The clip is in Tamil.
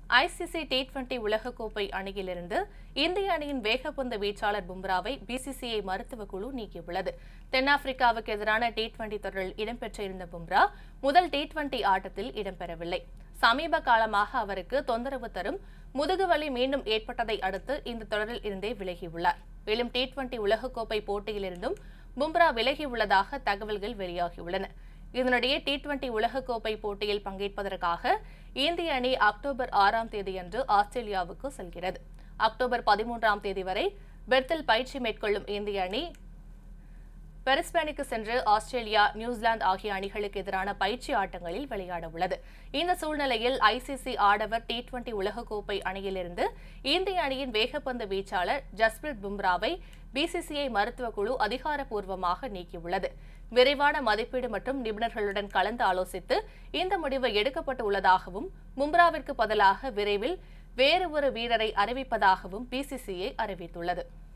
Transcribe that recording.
ஐசிசி டி டுவெண்டி உலகக்கோப்பை அணியிலிருந்து இந்திய அணியின் வேகப்பந்து வீச்சாளர் பும்ராவை பிசிசிஐ மருத்துவ குழு நீக்கியுள்ளது தென்னாப்பிரிக்காவுக்கு எதிரான டி டுவெண்டி தொடரில் இடம்பெற்ற இருந்த பும்ரா முதல் டி டுவெண்டி ஆட்டத்தில் இடம்பெறவில்லை சமீப காலமாக அவருக்கு தொந்தரவு தரும் முதுகுவலி மீண்டும் ஏற்பட்டதை அடுத்து இந்த தொடரில் இருந்தே விலகியுள்ளார் மேலும் டி டுவெண்டி உலகக்கோப்பை போட்டியிலிருந்தும் பும்ரா விலகியுள்ளதாக தகவல்கள் வெளியாகியுள்ளன இதனிடையே டி டுவெண்டி உலகக்கோப்பை போட்டியில் பங்கேற்பதற்காக இந்திய அணி அக்டோபர் ஆறாம் தேதியன்று ஆஸ்திரேலியாவுக்கு செல்கிறது அக்டோபர் பதிமூன்றாம் தேதி வரை பெர்த்தில் பயிற்சி மேற்கொள்ளும் இந்திய அணி பெரிஸ்பேனுக்கு சென்று ஆஸ்திரேலியா நியூசிலாந்து ஆகிய அணிகளுக்கு எதிரான பயிற்சி ஆட்டங்களில் விளையாட உள்ளது இந்த சூழ்நிலையில் ஐசிசி ஆடவர் டி டுவெண்டி உலகக்கோப்பை அணியிலிருந்து இந்திய அணியின் வேகப்பந்து வீச்சாளர் ஜஸ்பிரித் பும்ராவை பிசிசிஐ மருத்துவ குழு அதிகாரப்பூர்வமாக நீக்கியுள்ளது விரைவான மதிப்பீடு மற்றும் நிபுணர்களுடன் கலந்து ஆலோசித்து இந்த முடிவு எடுக்கப்பட்டு உள்ளதாகவும் பும்ராவிற்கு பதிலாக விரைவில் வேறு ஒரு வீரரை அறிவிப்பதாகவும் பிசிசிஐ அறிவித்துள்ளது